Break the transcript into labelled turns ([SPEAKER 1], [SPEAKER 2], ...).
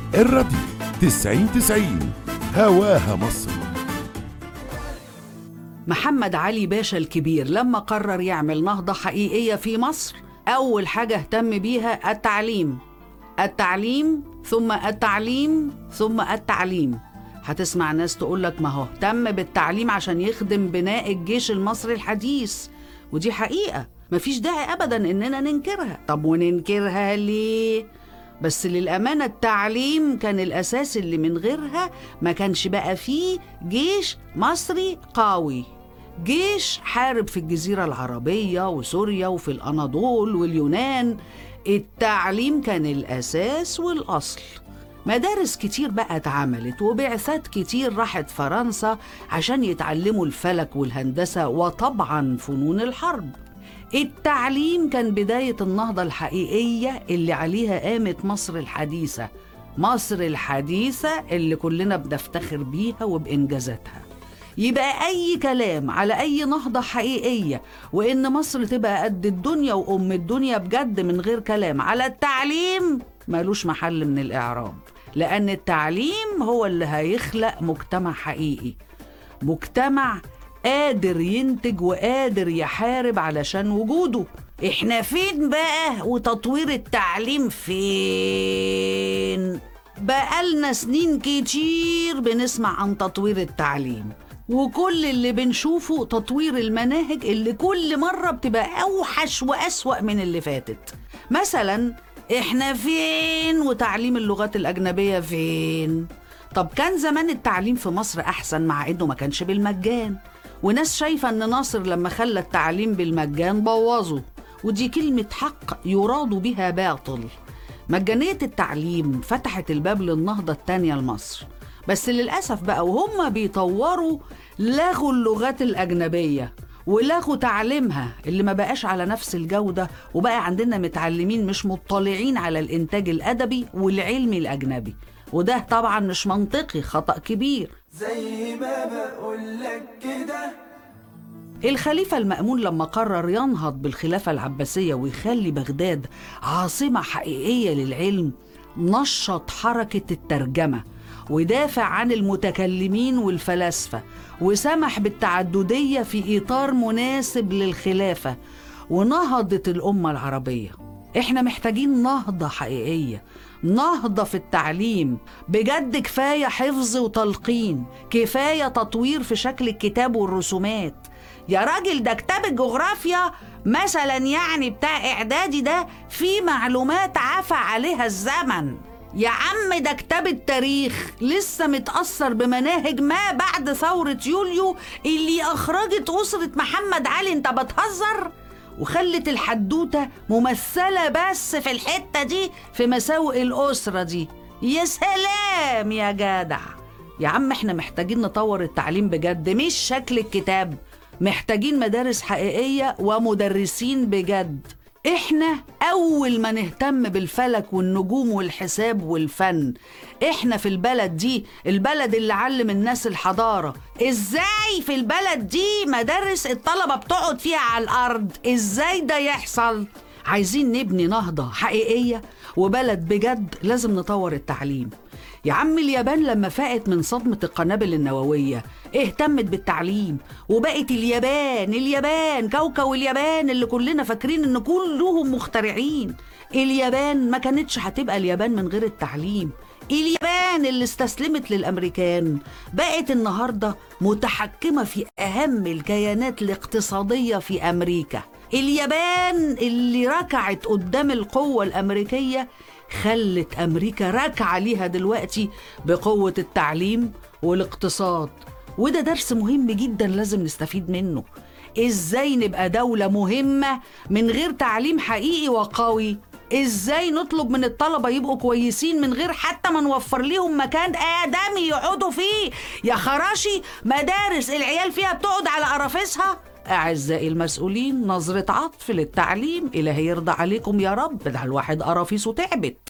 [SPEAKER 1] الراديو تسعين تسعين هواها مصر
[SPEAKER 2] محمد علي باشا الكبير لما قرر يعمل نهضة حقيقية في مصر أول حاجة اهتم بيها التعليم التعليم ثم التعليم ثم التعليم هتسمع ناس تقولك ما هو اهتم بالتعليم عشان يخدم بناء الجيش المصري الحديث ودي حقيقة مفيش داعي أبدا إننا ننكرها طب وننكرها ليه؟ بس للأمانة التعليم كان الأساس اللي من غيرها ما كانش بقى فيه جيش مصري قوي جيش حارب في الجزيرة العربية وسوريا وفي الأناضول واليونان التعليم كان الأساس والأصل مدارس كتير بقى اتعملت وبعثات كتير راحت فرنسا عشان يتعلموا الفلك والهندسة وطبعا فنون الحرب التعليم كان بداية النهضة الحقيقية اللي عليها قامت مصر الحديثة مصر الحديثة اللي كلنا بنفتخر بيها وبإنجازاتها يبقى أي كلام على أي نهضة حقيقية وإن مصر تبقى قد الدنيا وأم الدنيا بجد من غير كلام على التعليم مالوش محل من الإعراب لأن التعليم هو اللي هيخلق مجتمع حقيقي مجتمع قادر ينتج وقادر يحارب علشان وجوده احنا فين بقى وتطوير التعليم فين بقالنا سنين كتير بنسمع عن تطوير التعليم وكل اللي بنشوفه تطوير المناهج اللي كل مرة بتبقى أوحش وأسوأ من اللي فاتت مثلا احنا فين وتعليم اللغات الأجنبية فين طب كان زمان التعليم في مصر أحسن مع إنه ما كانش بالمجان وناس شايفة إن ناصر لما خلى التعليم بالمجان بوظه ودي كلمة حق يراد بها باطل مجانية التعليم فتحت الباب للنهضة التانية لمصر بس للأسف بقى وهم بيطوروا لغوا اللغات الأجنبية ولغوا تعليمها اللي ما بقاش على نفس الجودة وبقى عندنا متعلمين مش مطلعين على الإنتاج الأدبي والعلمي الأجنبي وده طبعا مش منطقي خطأ كبير
[SPEAKER 3] زي ما بقولك كده
[SPEAKER 2] الخليفة المأمون لما قرر ينهض بالخلافة العباسية ويخلي بغداد عاصمة حقيقية للعلم نشط حركة الترجمة ودافع عن المتكلمين والفلاسفة وسمح بالتعددية في إطار مناسب للخلافة ونهضت الأمة العربية احنا محتاجين نهضة حقيقية نهضة في التعليم بجد كفاية حفظ وتلقين كفاية تطوير في شكل الكتاب والرسومات يا راجل ده كتاب الجغرافيا مثلا يعني بتاع إعدادي ده في معلومات عفى عليها الزمن يا عم ده كتاب التاريخ لسه متأثر بمناهج ما بعد ثورة يوليو اللي أخرجت أسرة محمد علي أنت بتهزر؟ وخلت الحدوتة ممثلة بس في الحتة دي في مساوئ الأسرة دي يا سلام يا جدع يا عم احنا محتاجين نطور التعليم بجد مش شكل الكتاب محتاجين مدارس حقيقية ومدرسين بجد احنا اول ما نهتم بالفلك والنجوم والحساب والفن احنا في البلد دي البلد اللي علم الناس الحضارة ازاي في البلد دي مدارس الطلبة بتقعد فيها على الارض ازاي ده يحصل عايزين نبني نهضة حقيقية وبلد بجد لازم نطور التعليم يا عم اليابان لما فاقت من صدمة القنابل النووية اهتمت بالتعليم وبقت اليابان اليابان كوكب اليابان اللي كلنا فاكرين ان كلهم مخترعين اليابان ما كانتش هتبقى اليابان من غير التعليم اليابان اللي استسلمت للامريكان بقت النهارده متحكمه في اهم الكيانات الاقتصاديه في امريكا اليابان اللي ركعت قدام القوه الامريكيه خلت امريكا راكعه ليها دلوقتي بقوه التعليم والاقتصاد وده درس مهم جدا لازم نستفيد منه ازاي نبقى دوله مهمه من غير تعليم حقيقي وقوي ازاي نطلب من الطلبه يبقوا كويسين من غير حتى ما نوفر ليهم مكان ادمي يقعدوا فيه يا خراشي مدارس العيال فيها بتقعد على قرافيسها أعزائي المسؤولين نظرة عطف للتعليم إلهي يرضى عليكم يا رب ده الواحد قرافيسه تعبت